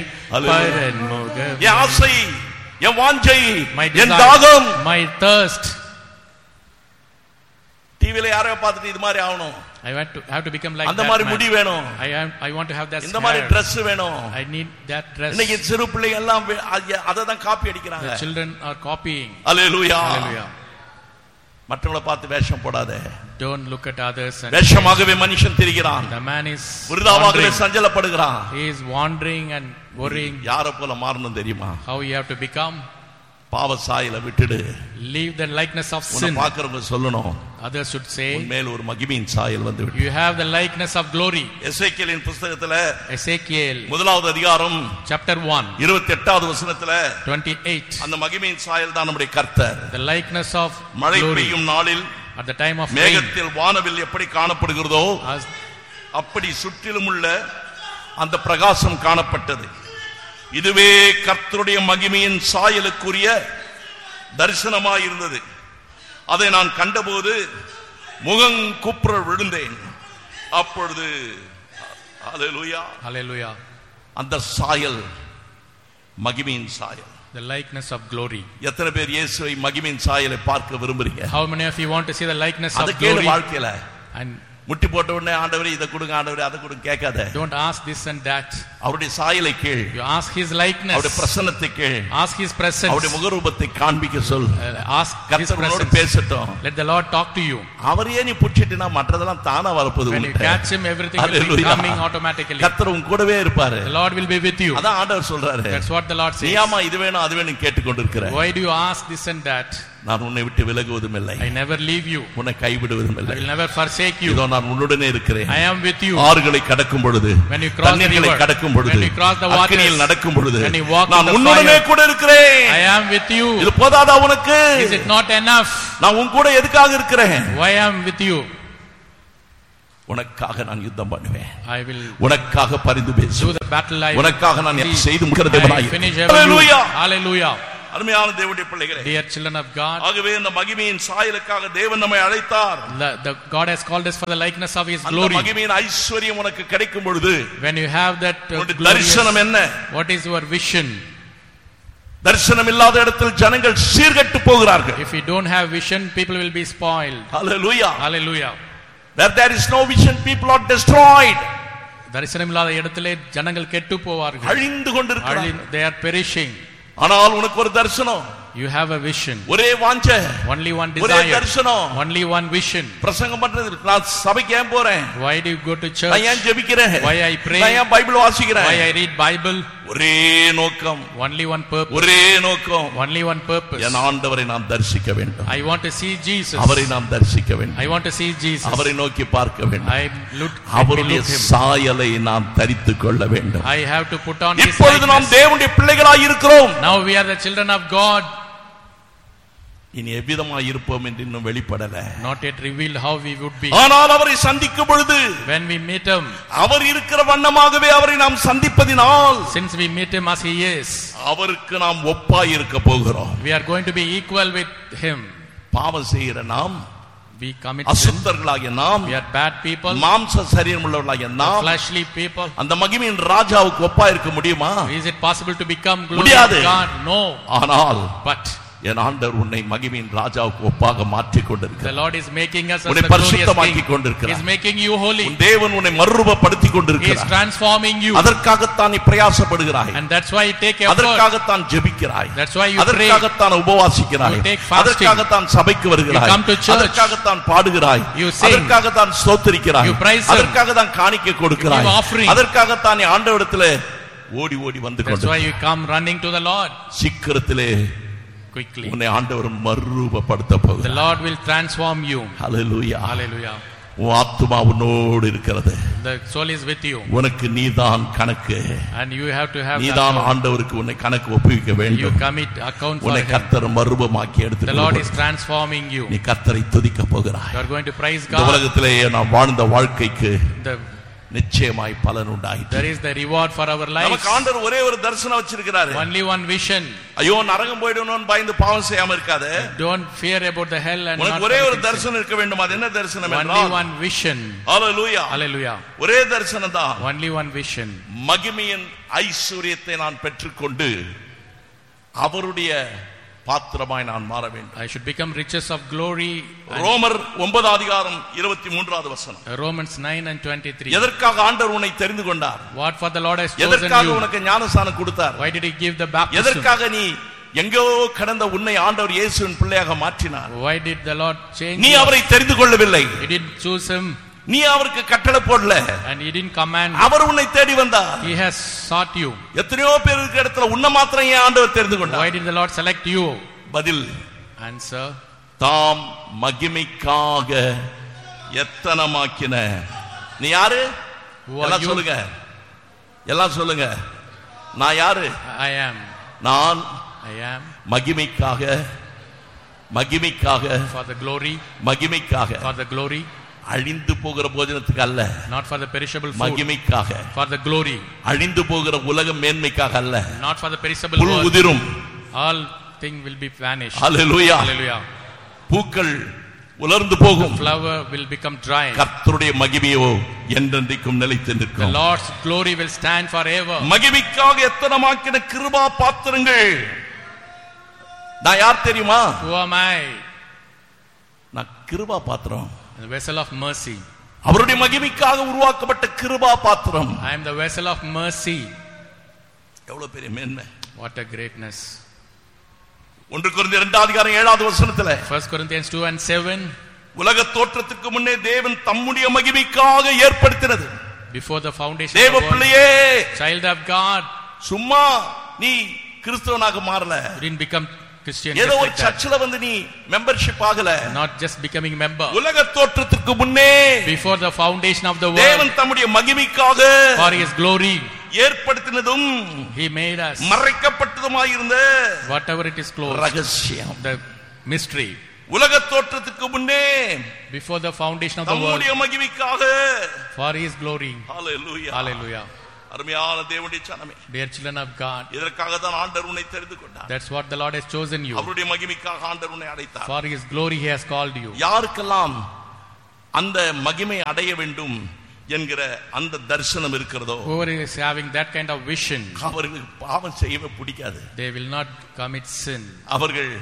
Hallelujah. பரன்முகம் என் ஆசை என் வாஞ்சை my N desire, தாகம் my thirst. டிவில யாரையோ பார்த்துட்டு இது மாதிரி ஆகணும் I want to have to become like அந்த that மாதிரி man. முடி வேணும் I am. I want to have that. இந்த மாதிரி hair. Dress வேணும் I need that dress. இன்னைக்கு சிறு பிள்ளைங்க எல்லாம் அதை தான் காப்பி The அடிக்கிறாங்க children are copying. Hallelujah Hallelujah. மற்றவங்களை பார்த்து வேஷம் போடாத Don't look at others. And வேஷமாகவே மனுஷன் திரிகிறான் the man is விருதாவாகவே wandering. சஞ்சலப்படுகிறான் He is wandering and worrying யார போல மாறணும் தெரியுமா how you have to become. பாவ சாயல விட்டுடு Leave the likeness of உன்னை sin. பார்க்கறவங்க சொல்லணும் Others should உன் say, மேல் ஒரு மகிமையின் சாயல் வந்து விட்டு You have the likeness of glory. எசேக்கியலின் புஸ்தகத்துல Ezekiel முதலாவது அதிகாரம் chapter 1, இருபத்தி எட்டாவது வசனத்துல 28. அந்த மகிமையின் சாயல் தான் நம்முடைய கர்த்தர் The likeness of மழை glory பெய்யும் நாளில் at the time of rain. மேகத்தில் வானவில் எப்படி காணப்படுகிறதோ As அப்படி சுற்றிலும் உள்ள அந்த பிரகாசம் காணப்பட்டது இதுவே கர்த்தருடைய மகிமையின் சாயலுக்குரிய தரிசனமாய் இருந்தது அதை நான் கண்டபோது முகம் குப்புற விழுந்தேன் அப்பொழுது அல்லேலூயா Hallelujah. அந்த சாயல் மகிமையின் சாயல் The likeness of glory. எத்தனை பேர் இயேசுவை மகிமையின் சாயலை பார்க்க விரும்புறீங்க How many of you want to see the likeness அதை of கேளு glory? வாழ்க்கையில And முட்டி போட்ட உடனே ஆண்டவரே இதை கொடுங்க ஆண்டவரே அதை கொடுங்க கேட்காத don't ask this and that. அவருடைய சாயலை கேள் You ask His அவருடைய likeness. பிரசன்னத்தை கேள் Ask His presence. அவருடைய முகரூபத்தை காண்பிக்க சொல் Uh, ask His கர்த்தர் உன்னோடு presence. பேசட்டும் Let the Lord talk to you. அவரையே நீ புடிச்சிட்டுனா மற்றதெல்லாம் தானா வரப்போகுது When you உன்கிட்ட. catch Him, everything will be Hallelujah. coming automatically. கர்த்தர் உன் கூடவே இருப்பாரு The Lord will be with you. அதான் ஆண்டவர் சொல்றாரு That's what the Lord நீ says. ஆமா இது வேணும் அது வேணும் கேட்டுக்கொண்டிருக்கிற Why do you ask this and that? நான் உன்னை விட்டு விலகுவதும் இல்லை I never leave you. உன்னை கைவிடுவதும் I இல்லை will never forsake you. இதோ நான் உன்னுடனே இருக்கிறேன் I am with you. ஆறுகளை கடக்கும் பொழுது When you cross the தண்ணீர்களை river, கடக்கும் பொழுது when you cross the waters, அக்கினியில் நடக்கும் பொழுது when you walk in நான் the உன்னுடனே fire, கூட இருக்கிறேன் I am with you. இது போதாதா உனக்கு Is it not enough? நான் உன் கூட எதுக்காக இருக்கிறேன் Why I am with you? உனக்காக நான் யுத்தம் பண்ணுவேன் I will உனக்காக பரிந்து do பேசுவேன் the battle. I will உனக்காக நான் please. செய்து முடிக்கிற I தேவனாய் finish every Hallelujah. Hallelujah. அருமையான தேவனுடைய பிள்ளைகளே Dear children of God, ஆகவே இந்த மகிமையின் சாயலுக்காக தேவன் நம்மை அழைத்தார் the, the God has called us for the likeness of His அந்த glory. மகிமையின் ஐஸ்வர்யம் உனக்கு கிடைக்கும் பொழுது When you have that uh, உன்னுடைய glorious, தரிசனம் என்ன what is your vision? தரிசனம் இல்லாத இடத்தில் ஜனங்கள் சீர்கெட்டு போகிறார்கள் If you don't have vision, people will be spoiled. Hallelujah. Hallelujah. Where there is no vision, people are destroyed. தரிசனம் இல்லாத இடத்திலே ஜனங்கள் கெட்டு போவார்கள் அழிந்து கொண்டிருக்கிறார்கள் they are perishing ஆனால் உனக்கு ஒரு தரிசனம் you have a vision ஒரே வாஞ்ச only one ஒரே desire தரிசனம் only one vision பிரசங்கம் பண்றது நான் சபைக்கு ஏன் போறேன் why do you go to நான் church ஏன் ஜெபிக்கிறேன் Why I pray? நான் ஏன் பைபிள் வாசிக்கிறேன் why i read bible ஒரே நோக்கம் only one purpose ஒரே நோக்கம் only one purpose என் ஆண்டவரை நாம் தரிசிக்க வேண்டும் i want to see jesus அவரை நாம் தரிசிக்க வேண்டும் i want to see jesus அவரை நோக்கி பார்க்க வேண்டும் i look let me அவருடைய look him சாயலை நாம் தரித்துக் கொள்ள வேண்டும் i have to put on his இப்பொழுது நாம் likeness. தேவனுடைய பிள்ளைகளாய் இருக்கிறோம் now we are the children of god இனி எவ்விதமாய் இருப்போம் என்று இன்னும் வெளிப்படல not yet revealed how we would be ஆனால் அவரை சந்திக்கும் பொழுது when we meet him அவர் இருக்கிற வண்ணமாகவே அவரை நாம் சந்திப்பதினால் since we meet him as he is அவருக்கு நாம் ஒப்பாய் இருக்க போகிறோம் we are going to be equal with him பாவம் செய்கிற நாம் we commit sin அசுத்தர்களாகிய நாம் we are bad people மாம்ச சரீரம் உள்ளவர்களாகிய நாம் fleshly people அந்த மகிமையின் ராஜாவுக்கு ஒப்பா இருக்க முடியுமா is it possible to become glory முடியாது. of god no ஆனால் but என் ஆண்டவர் உன்னை மகிமையின் ராஜாவுக்கு ஒப்பாக மாற்றிக் the கொண்டிருக்கிறார் lord is making us as உன்னை the glorious பரிசுத்தமாக்கி king கொண்டிருக்கிறார். is making you holy உன் தேவன் உன்னை மறுரூபப்படுத்தி he is கொண்டிருக்கிறார் transforming you அதற்காகத்தான் நீ பிரயாசப்படுகிறாய் and that's why you take effort அதற்காகத்தான் ஜெபிக்கிறாய் that's why you pray அதற்காகத்தான் உபவாசிக்கிறாய் You take fasting. அதற்காகத்தான் சபைக்கு வருகிறாய் You come to church. அதற்காகத்தான் பாடுகிறாய் You sing. அதற்காகத்தான் ஸ்தோத்திரிக்கிறாய் You praise Him. அதற்காகத்தான் காணிக்கை கொடுக்கிறாய் You give offering. அதற்காகத்தான் நீ ஆண்டவரிடத்துல ஓடி ஓடி வந்து that's why கொண்டு you come running to the lord சீக்கிரத்திலே quickly உன்னை ஆண்டவர் மறுரூபப்படுத்த the போகிறார் lord will transform you hallelujah hallelujah உன் ஆத்துமா உன்னோடு இருக்கிறது the soul is with you உனக்கு நீதான் கணக்கு and you have to have that நீதான் soul. ஆண்டவருக்கு உன்னை கணக்கு ஒப்புவிக்க you வேண்டும் commit account for உன்னை him கர்த்தர் மறுரூபமாக்கி the lord is எடுத்து transforming you நீ கர்த்தரை துதிக்க போகிறாய் you are going to praise இந்த god உலகத்திலே நாம் வாழ்ந்த வாழ்க்கைக்கு the நிச்சயமாய் பலன் உண்டாயிற்று There is the reward for our lives. நமக்கு ஆண்டவர் ஒரே ஒரு தரிசனம் வச்சிருக்கிறாரு Only one vision. ஐயோ நரகம் போயிடணும்னு பயந்து பாவம் செய்யாம இருக்காத Don't fear about the hell and not உனக்கு ஒரே ஒரு committing sin. தரிசனம் இருக்க வேண்டும் அது என்ன தரிசனம் Only என்றால் one vision. ஹalleluya Hallelujah. ஒரே தரிசனம் தான் Only one vision. மகிமையின் ஐஸ்வர்யத்தை நான் பெற்றுக்கொண்டு அவருடைய பாத்திரமாய் நான் மாற வேண்டும் I should become riches of glory. And ரோமர் ஒன்பதாம் அதிகாரம் இருபத்தி மூன்றாவது வசனம் Romans 9 and 23. எதற்காக ஆண்டவர் உன்னை தெரிந்து கொண்டார் What for the Lord has chosen எதற்காக you? உனக்கு ஞானஸ்தானம் கொடுத்தார் Why did he give the baptism? எதற்காக நீ எங்கோ கடந்த உன்னை ஆண்டவர் இயேசுவின் பிள்ளையாக மாற்றினார் Why did the Lord change நீ you? அவரை தெரிந்து கொள்ளவில்லை He didn't choose him நீ அவருக்கு கட்டளை போடல and he didn't command. அவர் உன்னை தேடி வந்தார் He has sought you. எத்தனையோ பேர் இருக்கிற இடத்துல உன்னை மாத்திரம் ஏன் ஆண்டவர் தெரிந்து Why கொண்டார் did the Lord select you? பதில் Answer. தாம் மகிமைக்காக எத்தனமாக்கின நீ யாரு Who are எல்லாம் you? சொல்லுங்க எல்லாம் சொல்லுங்க நான் யாரு I am. நான் I am மகிமைக்காக மகிமைக்காக for the glory, மகிமைக்காக for the glory, அழிந்து போகிற போஜனத்துக்கு அல்ல not for the perishable food, மகிமைக்காக for the glory, அழிந்து போகிற உலக மேன்மைக்காக அல்ல not for the perishable pull world. உதிரும் All thing will be vanished. Hallelujah Hallelujah. பூக்கள் உலர்ந்து போகும் Flower will become dry. கர்த்தருடைய மகிமையோ என்றென்றைக்கும் நிலைத்து The நிற்கும் Lord's glory will stand forever. மகிமைக்காக எத்தனமாக்கின கிருபா பாத்திரங்கள் நான் யார் தெரியுமா Who am I? நான் கிருபா பாத்திரம் The vessel of mercy. அவருடைய மகிமைக்காக உருவாக்கப்பட்ட கிருபா பாத்திரம் I am the vessel of mercy. எவ்வளவு பெரிய மேன்மை What a greatness. ஒன்று குறைந்த இரண்டாவது அதிகாரம் ஏழாவது வசனத்துல 1 Corinthians 2 and 7. உலக தோற்றத்துக்கு முன்னே தேவன் தம்முடைய மகிமைக்காக ஏற்படுத்தினது Before the foundation தேவ of the world, பிள்ளையே child of God, சும்மா நீ கிறிஸ்தவனாக மாறல you didn't become Christian ஏதோ just ஒரு like that. சர்ச்சில் வந்து நீ மெம்பர்ஷிப் ஆகல Not just becoming member. உலக தோற்றத்துக்கு முன்னே Before the foundation of the world, தேவன் தம்முடைய மகிமைக்காக for His glory, ஏற்படுத்தினதும் He made us. மறைக்கப்பட்டதுமாயிருந்த Whatever it is closed, ரகசியம் the mystery. உலக தோற்றத்துக்கு முன்னே Before the foundation of the world, தம்முடைய மகிமைக்காக for His glory. Hallelujah Hallelujah. அருமையான தேவனுடைய சனமே Dear children of God, இதற்காக தான் ஆண்டவர் உன்னை தெரிந்து கொண்டார் that's what the Lord has chosen you. அவருடைய மகிமைக்காக ஆண்டவர் உன்னை அழைத்தார் For His glory, He has called you. யாருக்கெல்லாம் அந்த மகிமை அடைய வேண்டும் என்கிற அந்த தரிசனம் இருக்கிறதோ Whoever is having that kind of vision, அவர்களுக்கு பாவம் செய்யவே பிடிக்காது they will not commit sin. அவர்கள்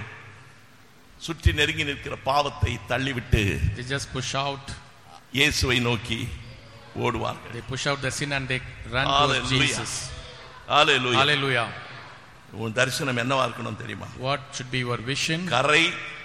சுற்றி நெருங்கி நிற்கிற பாவத்தை தள்ளிவிட்டு They just push out, இயேசுவை நோக்கி ஓடுவார்கள் they push out the sin and they run towards Hallelujah. Jesus. Hallelujah. Hallelujah. உன் தரிசனம் என்னவா இருக்கணும் தெரியுமா What should be your vision? கரை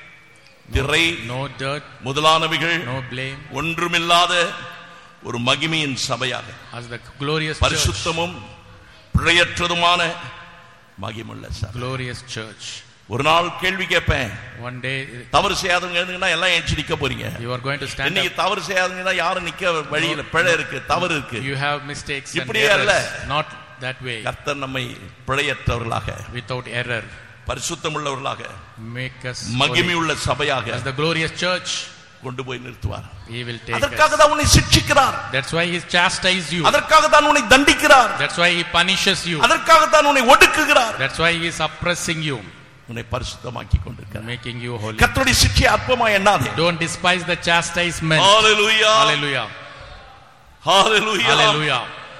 திரை No dirt, முதலானவைகள் no blame, ஒன்றுமில்லாத ஒரு மகிமையின் சபையாக as the glorious church. பரிசுத்தமும் பிழையற்றதுமான மகிமுள்ள சபை Glorious church. ஒரு நாள் கேள்வி கேட்பேன் One day தவறு செய்யாதவங்க எழுதுங்கன்னா எல்லாம் ஏஞ்சி நிக்க போறீங்க you are going to stand இன்னைக்கு up. தவறு செய்யாதவங்க தான் யாரும் நிக்க வழியில பிழை இருக்கு தவறு இருக்கு You have mistakes and இப்படியே அல்ல. errors. Not that way. கர்த்தர் நம்மை பிழையற்றவர்களாக Without error. பரிசுத்தம் உள்ளவர்களாக Make us மகிமை holy. உள்ள சபையாக as the glorious church. கொண்டு போய் நிறுத்துவார் He will take அதற்காக us. தான் உன்னை சிக்ஷிக்கிறார் That's why He chastised you. அதற்காக தான் உன்னை தண்டிக்கிறார் That's why He punishes you. அதற்காக தான் உன்னை ஒடுக்குகிறார் That's why He is oppressing you, உன்னை பரிசுத்தமாக்கி கொண்டிருக்கிறார் making you holy. கர்த்தருடைய சிக்ஷை அற்பமா எண்ணாதே Don't despise the chastisement. Hallelujah Hallelujah. Hallelujah Hallelujah.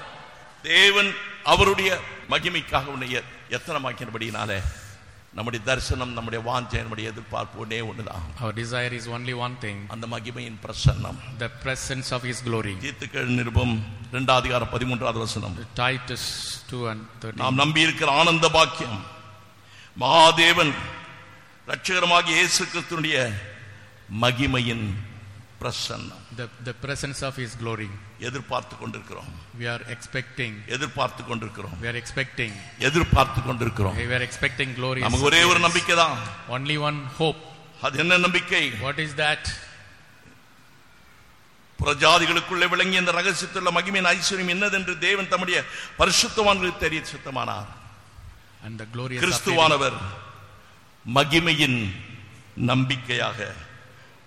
தேவன் அவருடைய மகிமைக்காக உன்னை எ- எத்தனமாக்கினபடினாலே நம்முடைய தரிசனம் நம்முடைய வாஞ்சை நம்முடைய எதிர்பார்ப்பு ஒன்னே ஒண்ணுதான் Our desire is only one thing அந்த மகிமையின் பிரசன்னம் the presence of His glory. தீர்த்துக்கள் நிருபம் இரண்டாவது அதிகாரம் பதிமூன்றாவது வசனம் Titus 2 and 13. நாம் நம்பி இருக்கிற ஆனந்த பாக்கியம் மகாதேவன் ரட்சகரமாகிய இயேசு கிறிஸ்துனுடைய மகிமையின் பிரசன்னம் The, the presence of His glory. எதிர்பார்த்து கொண்டிருக்கிறோம் We are expecting. எதிர்பார்த்து கொண்டிருக்கிறோம் We are expecting. எதிர்பார்த்து கொண்டிருக்கிறோம் We are expecting glorious. நமக்கு ஒரே ஒரு appearance. நம்பிக்கை தான் Only one hope. அது என்ன நம்பிக்கை What is that? புறஜாதிகளுக்குள்ளே விளங்கிய இந்த ரகசியத்துள்ள மகிமையின் ஐஸ்வர்யம் என்னதென்று தேவன் தம்முடைய பரிசுத்தவான்களுக்கு தெரிய சித்தமானார் And the glorious appearance. கிறிஸ்துவானவர் மகிமையின் நம்பிக்கையாக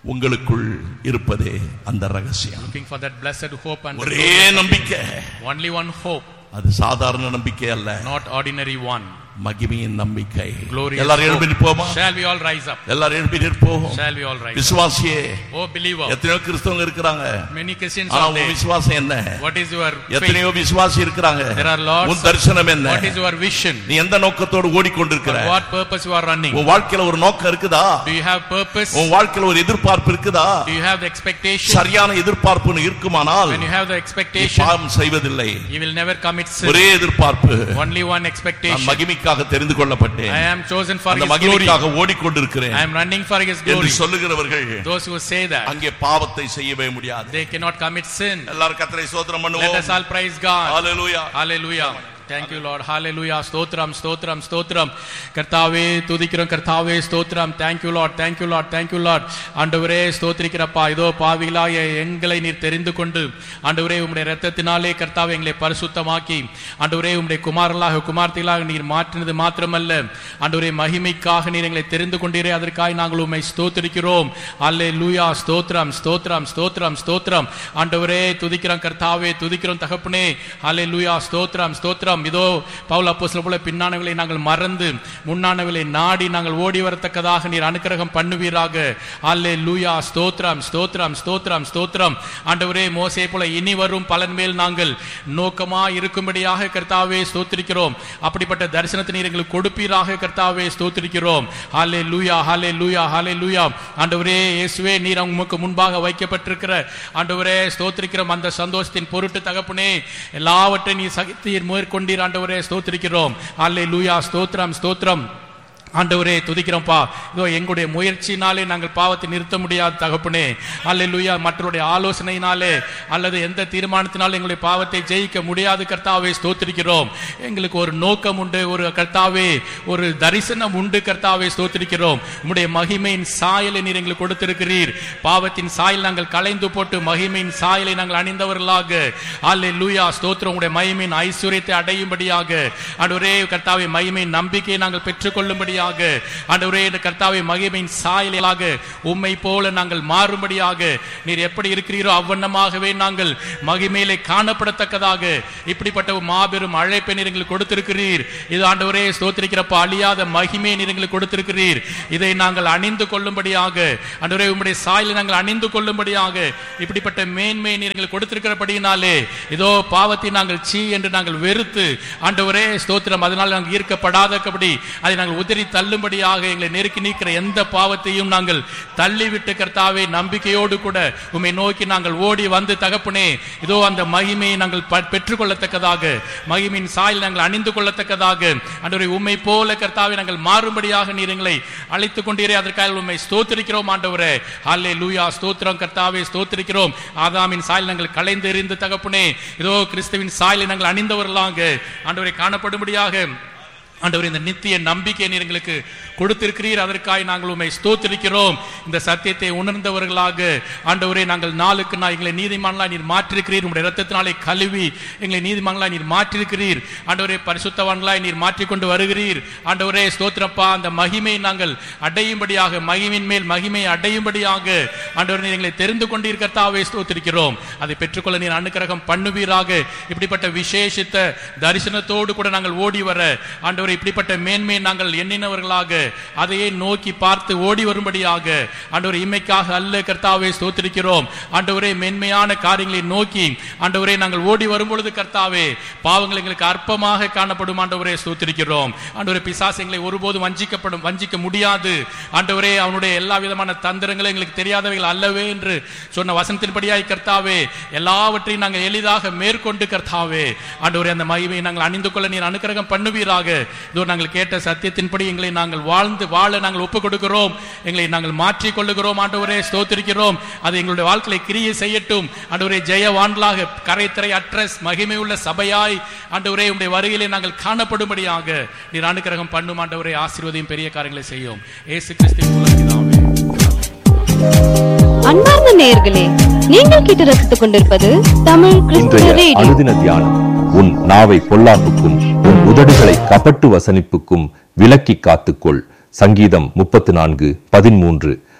உங்களுக்குள் இருப்பதே அந்த ரகசியம் Looking for that blessed hope and ஒரே நம்பிக்கை only one hope, அது சாதாரண நம்பிக்கை அல்ல not ordinary one. மகிமையின் நம்பிக்கை Glorious எல்லாரும் எழுப்பி hope. நிற்போமா Shall we all rise up? எல்லாரும் எழுப்பி நிற்போம் Shall we all rise up? விசுவாசியே Oh believer, எத்தனையோ கிறிஸ்தவங்க இருக்கிறாங்க many Christians ஆனா are உன் there. விசுவாசம் என்ன What is your faith? எத்தனையோ விசுவாசி இருக்கிறாங்க There are lots உன் தரிசனம் என்ன What is your vision? நீ எந்த நோக்கத்தோடு For ஓடிக்கொண்டிருக்கிற what purpose you are running? உன் வாழ்க்கையில ஒரு நோக்கம் இருக்குதா Do you have purpose? உன் வாழ்க்கையில ஒரு எதிர்பார்ப்பு இருக்குதா Do you have the expectation? சரியான எதிர்பார்ப்புன்னு இருக்குமானால் When you have the நீ expectation, பாவம் செய்வதில்லை you will never commit sin. ஒரே எதிர்பார்ப்பு Only one நான் expectation. மகிமைக்காக தெரிந்து கொள்ளப்பட்டேன் I am chosen for அந்த His glory. மகிமைக்காக ஓடிக்கொண்டிருக்கிறேன் I am running for His என்று glory. சொல்லுகிறவர்கள் Those who say that, அங்கே பாவத்தை செய்யவே முடியாது they cannot commit sin. எல்லாரும் கத்தரை சோதனம் Let us பண்ணுவோம் all praise God. Hallelujah Hallelujah. Thank you, Lord. Hallelujah. ஸ்தோத்திரம் ஸ்தோத்திரம் ஸ்தோத்திரம் கர்த்தாவே துதிக்கிறோம் கர்த்தாவே ஸ்தோத்திரம் Thank you, Lord. Thank you, Lord. Thank you, Lord. ஆண்டவரே ஸ்தோத்திரிக்கிறப்பா இதோ பாவிகளாய எங்களை நீர் தெரிந்து கொண்டு ஆண்டவரே உம்முடைய இரத்தத்தினாலே கர்த்தாவே எங்களை பரிசுத்தமாக்கி ஆண்டவரே உம்முடைய குமாரர்களாக குமார்த்திகளாக நீர் மாற்றினது மாத்திரமல்ல ஆண்டவரே மகிமைக்காக நீர் எங்களை தெரிந்து கொண்டீரே அதற்காக நாங்கள் உம்மை ஸ்தோத்திரிக்கிறோம் அல்லே லூயா ஸ்தோத்திரம் ஸ்தோத்திரம் ஸ்தோத்திரம் ஸ்தோத்திரம் ஆண்டவரே துதிக்கிறோம் கர்த்தாவே துதிக்கிறோம் தகப்பனே அல்லே லூயா ஸ்தோத்திரம் ஸ்தோத்திரம் இதோ பவுல் அப்போஸ்தலர் போல பின்னானவர்களை நாங்கள் மறந்து முன்னானவர்களை நாடி நாங்கள் ஓடி வரத்தக்கதாக நீர் அனுக்கிரகம் பண்ணுவீராக அல்லே லூயா ஸ்தோத்திரம் ஸ்தோத்திரம் ஸ்தோத்திரம் ஸ்தோத்திரம் ஆண்டவரே மோசே போல இனி வரும் பலன் மேல் நாங்கள் நோக்கமா இருக்கும்படியாக கர்த்தாவே ஸ்தோத்திரிக்கிறோம் அப்படிப்பட்ட தரிசனத்தை நீர் எங்களுக்கு கொடுப்பீராக கர்த்தாவே ஸ்தோத்திரிக்கிறோம் ஹாலே லூயா ஹாலே லூயா ஹாலே லூயா ஆண்டவரே இயேசுவே நீர் உமக்கு முன்பாக வைக்கப்பட்டிருக்கிற ஆண்டவரே ஸ்தோத்திரிக்கிறோம் அந்த சந்தோஷத்தின் பொருட்டு தகப்பனே எல்லாவற்றையும் நீ சகித்தீர் மேற்கொண்டீர் ஆண்டவரே ஸ்தோத்திரிக்கிறோம் ஹாலே லூயா ஸ்தோத்திரம் ஸ்தோத்திரம் ஆண்டவரே துதிக்கிறோம்ப்பா இதோ எங்களுடைய முயற்சியினாலே நாங்கள் பாவத்தை நிறுத்த முடியாது தகப்பனே அல்லேலூயா மற்றவருடைய ஆலோசனையினாலே அல்லது எந்த தீர்மானத்தினாலும் எங்களுடைய பாவத்தை ஜெயிக்க முடியாது கர்த்தாவே ஸ்தோத்திரிக்கிறோம் எங்களுக்கு ஒரு நோக்கம் உண்டு ஒரு கர்த்தாவே ஒரு தரிசனம் உண்டு கர்த்தாவே ஸ்தோத்திரிக்கிறோம் உம்முடைய மகிமையின் சாயலை நீர் எங்களுக்கு கொடுத்திருக்கிறீர் பாவத்தின் சாயல் நாங்கள் களைந்து போட்டு மகிமையின் சாயலை நாங்கள் அணிந்தவர்களாக அல்லே லூயா ஸ்தோத்திரம் உங்களுடைய மகிமையின் ஐஸ்வர்யத்தை அடையும்படியாக ஆண்டவரே கர்த்தாவே மகிமையின் நம்பிக்கையை நாங்கள் பெற்றுக்கொள்ளும்படியாக ஆண்டவரே இந்த கர்த்தாவே மகிமையின் சாயலாக உம்மை போல நாங்கள் மாறும்படியாக நீர் எப்படி இருக்கிறீரோ அவ்வண்ணமாகவே நாங்கள் மகிமையிலே காணப்படத்தக்கதாக இப்படிப்பட்ட ஒரு மாபெரும் அழைப்பை நீர் எங்களுக்கு கொடுத்திருக்கிறீர் இது ஆண்டவரே ஸ்தோத்திரிக்கிறப்ப அழியாத மகிமையை நீர் எங்களுக்கு கொடுத்திருக்கிறீர் இதை நாங்கள் அணிந்து கொள்ளும்படியாக ஆண்டவரே உம்முடைய சாயலை நாங்கள் அணிந்து கொள்ளும்படியாக இப்படிப்பட்ட மேன்மை நீர் எங்களுக்கு கொடுத்திருக்கிறபடியினாலே இதோ பாவத்தை நாங்கள் சீ என்று நாங்கள் வெறுத்து ஆண்டவரே ஸ்தோத்திரம் அதனால் நாங்கள் ஈர்க்கப்படாதபடி அதை நாங்கள் உதறி தள்ளும்படியாக எங்களை நெருக்கி நீக்கிற எந்த பாவத்தையும் நாங்கள் தள்ளிவிட்டு கர்த்தாவே நம்பிக்கையோடு கூட உம்மை நோக்கி நாங்கள் ஓடி வந்து தகப்பனே இதோ அந்த மகிமையை நாங்கள் ப- பெற்றுக்கொள்ளத்தக்கதாக மகிமையின் சாயல் நாங்கள் அணிந்து கொள்ளத்தக்கதாக ஆண்டவரே உம்மை போல கர்த்தாவே நாங்கள் மாறும்படியாக நீர் எங்களை அழைத்துக் கொண்டீரே அதற்காக உம்மை ஸ்தோத்திரிக்கிறோம் ஆண்டவரே ஹல்லே லூயா ஸ்தோத்திரம் கர்த்தாவே ஸ்தோத்திரிக்கிறோம் ஆதாமின் சாயல் நாங்கள் களைந்து எறிந்து தகப்பனே இதோ கிறிஸ்துவின் சாயலை நாங்கள் அணிந்தவர்களாக ஆண்டவரை காணப்படும்படியாக ஆண்டவர் இந்த நித்திய நம்பிக்கை நீர் எங்களுக்கு கொடுத்திருக்கிறீர் அதற்காக நாங்கள் உண்மை ஸ்தோத்திரிக்கிறோம் இந்த சத்தியத்தை உணர்ந்தவர்களாக ஆண்டவரே நாங்கள் நாளுக்கு நாள் எங்களை நீதிமான்களாய் நீர் மாற்றிருக்கிறீர் உங்களுடைய இரத்தத்தினாலே கழுவி எங்களை நீதிமான்களாய் நீர் மாற்றிருக்கிறீர் ஆண்டவரே பரிசுத்தவான்களாய் நீர் மாற்றிக்கொண்டு வருகிறீர் ஆண்டவரே ஸ்தோத்திரப்பா அந்த மகிமையை நாங்கள் அடையும்படியாக மகிமையின் மேல் மகிமை அடையும்படியாக ஆண்டவர் நீர் எங்களை தெரிந்து கொண்டீர் கர்த்தாவே ஸ்தோத்திரிக்கிறோம் அதை பெற்றுக்கொள்ள நீர் அனுக்கிரகம் பண்ணுவீராக இப்படிப்பட்ட விசேஷித்த தரிசனத்தோடு கூட நாங்கள் ஓடி வர ஆண்டவரை இப்படிப்பட்ட மேன்மையை நாங்கள் எண்ணினவர்களாக அதையே நோக்கி பார்த்து ஓடி வரும்படியாக ஆண்டவரை இம்மைக்காக அல்ல கர்த்தாவே ஸ்தோத்திரிக்கிறோம் ஆண்டவரே மேன்மையான காரியங்களை நோக்கி ஆண்டவரே நாங்கள் ஓடி வரும்பொழுது கர்த்தாவே பாவங்கள் எங்களுக்கு அற்பமாக காணப்படும் ஆண்டவரே ஸ்தோத்திரிக்கிறோம் ஆண்டவரே பிசாசு எங்களை ஒருபோதும் வஞ்சிக்கப்படும் வஞ்சிக்க முடியாது ஆண்டவரே அவனுடைய எல்லா விதமான தந்திரங்களும் எங்களுக்கு தெரியாதவைகள் அல்லவே என்று சொன்ன வசனத்தின்படியாய் கர்த்தாவே எல்லாவற்றையும் நாங்கள் எளிதாக மேற்கொண்டு கர்த்தாவே ஆண்டவரே அந்த மகிமையை நாங்கள் அணிந்து கொள்ள நீர் அனுக்கிரகம் பண்ணுவீராக இதோ நாங்கள் கேட்ட சத்தியத்தின்படி எங்களை நாங்கள் வாழ்ந்து வாழ நாங்கள் ஒப்புக் கொடுக்கிறோம் எங்களை நாங்கள் மாற்றிக் கொள்ளுகிறோம் ஆண்டவரே ஸ்தோத்திரிக்கிறோம் அது எங்களுடைய வாழ்க்கையை கிரியை செய்யட்டும் ஆண்டவரே ஜெயவான்களாக கரைத்திரை அட்ரஸ் மகிமை உள்ள சபையாய் ஆண்டவரே உடைய வருகையிலே நாங்கள் காணப்படும்படியாக நீர் அனுக்கிரகம் பண்ணும் ஆண்டவரே ஆசீர்வதியும் பெரிய காரியங்களை செய்யும் ஏசு கிறிஸ்துவின் மூலம் பிதாவே. அன்பார்ந்த நேயர்களே நீங்கள் கேட்டு ரசித்துக் கொண்டிருப்பது தமிழ் கிறிஸ்துவ இன்றைய ரேடியோ அனுதின தியானம் உன் நாவை பொல்லாப்புக்கும் உன் உதடுகளை கபட்டு வசனிப்புக்கும் விலக்கி காத்துக்கொள் சங்கீதம் முப்பத்து நான்கு பதிமூன்று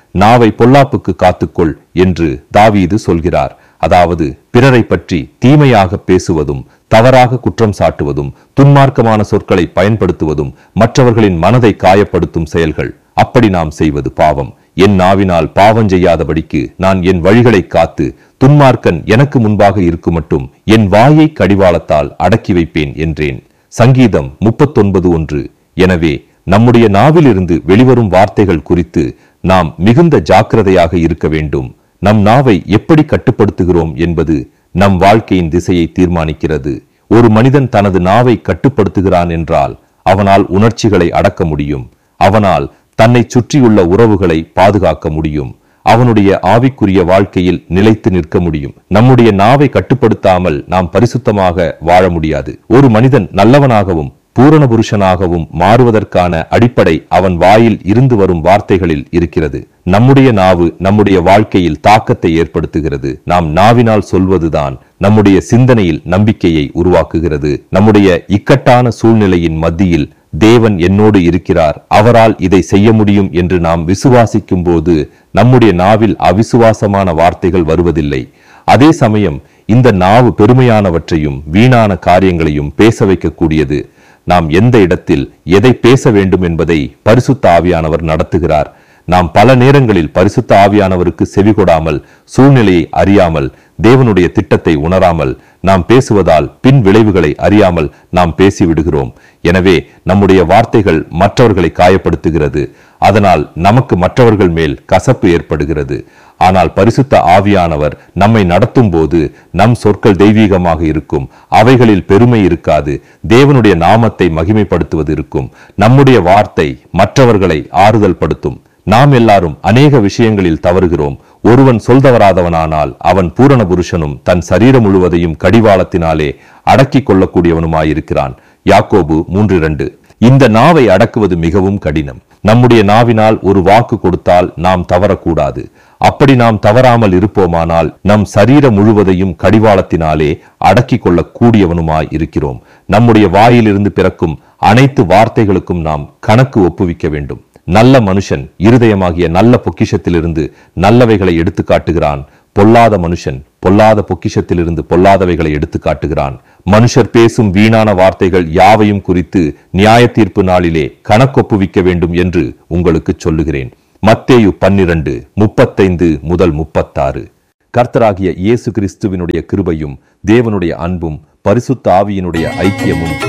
நாவை பொல்லாப்புக்கு காத்துக்கொள் என்று தாவீது சொல்கிறார் அதாவது பிறரை பற்றி தீமையாக பேசுவதும் தவறாக குற்றம் சாட்டுவதும் துன்மார்க்கமான சொற்களை பயன்படுத்துவதும் மற்றவர்களின் மனதை காயப்படுத்தும் செயல்கள் அப்படி நாம் செய்வது பாவம் என் நாவினால் பாவம் செய்யாதபடிக்கு நான் என் வழிகளை காத்து துன்மார்க்கன் எனக்கு முன்பாக இருக்குமட்டும் என் வாயை கடிவாளத்தால் அடக்கி வைப்பேன் என்றேன் சங்கீதம் முப்பத்தொன்பது ஒன்று எனவே நம்முடைய நாவிலிருந்து வெளிவரும் வார்த்தைகள் குறித்து நாம் மிகுந்த ஜாக்கிரதையாக இருக்க வேண்டும் நம் நாவை எப்படி கட்டுப்படுத்துகிறோம் என்பது நம் வாழ்க்கையின் திசையை தீர்மானிக்கிறது ஒரு மனிதன் தனது நாவை கட்டுப்படுத்துகிறான் என்றால் அவனால் உணர்ச்சிகளை அடக்க முடியும் அவனால் தன்னை சுற்றியுள்ள உறவுகளை பாதுகாக்க முடியும் அவனுடைய ஆவிக்குரிய வாழ்க்கையில் நிலைத்து நிற்க முடியும் நம்முடைய நாவை கட்டுப்படுத்தாமல் நாம் பரிசுத்தமாக வாழ முடியாது ஒரு மனிதன் நல்லவனாகவும் பூரண புருஷனாகவும் மாறுவதற்கான அடிப்படை அவன் வாயில் இருந்து வரும் வார்த்தைகளில் இருக்கிறது நம்முடைய நாவு நம்முடைய வாழ்க்கையில் தாக்கத்தை ஏற்படுத்துகிறது நாம் நாவினால் சொல்வதுதான் நம்முடைய சிந்தனையில் நம்பிக்கையை உருவாக்குகிறது நம்முடைய இக்கட்டான சூழ்நிலையின் மத்தியில் தேவன் என்னோடு இருக்கிறார் அவரால் இதை செய்ய முடியும் என்று நாம் விசுவாசிக்கும் போது நம்முடைய நாவில் அவிசுவாசமான வார்த்தைகள் வருவதில்லை அதே சமயம் இந்த நாவு பெருமையானவற்றையும் வீணான காரியங்களையும் பேச வைக்கக்கூடியது நாம் எந்த இடத்தில் எதை பேச வேண்டும் என்பதை பரிசுத்த ஆவியானவர் நடத்துகிறார் நாம் பல நேரங்களில் பரிசுத்த ஆவியானவருக்கு செவிகொடாமல் சூழ்நிலையை அறியாமல் தேவனுடைய திட்டத்தை உணராமல் நாம் பேசுவதால் பின் விளைவுகளை அறியாமல் நாம் பேசிவிடுகிறோம் எனவே நம்முடைய வார்த்தைகள் மற்றவர்களை காயப்படுத்துகிறது அதனால் நமக்கு மற்றவர்கள் மேல் கசப்பு ஏற்படுகிறது ஆனால் பரிசுத்த ஆவியானவர் நம்மை நடத்தும் போது நம் சொற்கள் தெய்வீகமாக இருக்கும் அவைகளில் பெருமை இருக்காது தேவனுடைய நாமத்தை மகிமைப்படுத்துவது இருக்கும் நம்முடைய வார்த்தை மற்றவர்களை ஆறுதல் படுத்தும் நாம் எல்லாரும் அநேக விஷயங்களில் தவறுகிறோம் ஒருவன் சொல்தவராதவனானால் அவன் பூரண புருஷனும் தன் சரீரம் முழுவதையும் கடிவாளத்தினாலே அடக்கிக் கொள்ளக்கூடியவனுமாயிருக்கிறான் யாக்கோபு மூன்று இரண்டு இந்த நாவை அடக்குவது மிகவும் கடினம் நம்முடைய நாவினால் ஒரு வாக்கு கொடுத்தால் நாம் தவறக்கூடாது அப்படி நாம் தவறாமல் இருப்போமானால் நம் சரீரம் முழுவதையும் கடிவாளத்தினாலே அடக்கிக் கொள்ளக் கூடியவனுமாய் இருக்கிறோம் நம்முடைய வாயிலிருந்து பிறக்கும் அனைத்து வார்த்தைகளுக்கும் நாம் கணக்கு ஒப்புவிக்க வேண்டும் நல்ல மனுஷன் இருதயமாகிய நல்ல பொக்கிஷத்திலிருந்து நல்லவைகளை எடுத்து காட்டுகிறான் பொல்லாத மனுஷன் பொல்லாத பொக்கிஷத்திலிருந்து பொல்லாதவைகளை எடுத்து காட்டுகிறான் மனுஷர் பேசும் வீணான வார்த்தைகள் யாவையும் குறித்து நியாய தீர்ப்பு நாளிலே கணக்கொப்புவிக்க வேண்டும் என்று உங்களுக்கு சொல்லுகிறேன் மத்தேயு பன்னிரண்டு முப்பத்தைந்து முதல் முப்பத்தாறு கர்த்தராகிய இயேசு கிறிஸ்துவினுடைய கிருபையும் தேவனுடைய அன்பும் பரிசுத்த ஆவியினுடைய ஐக்கியமும்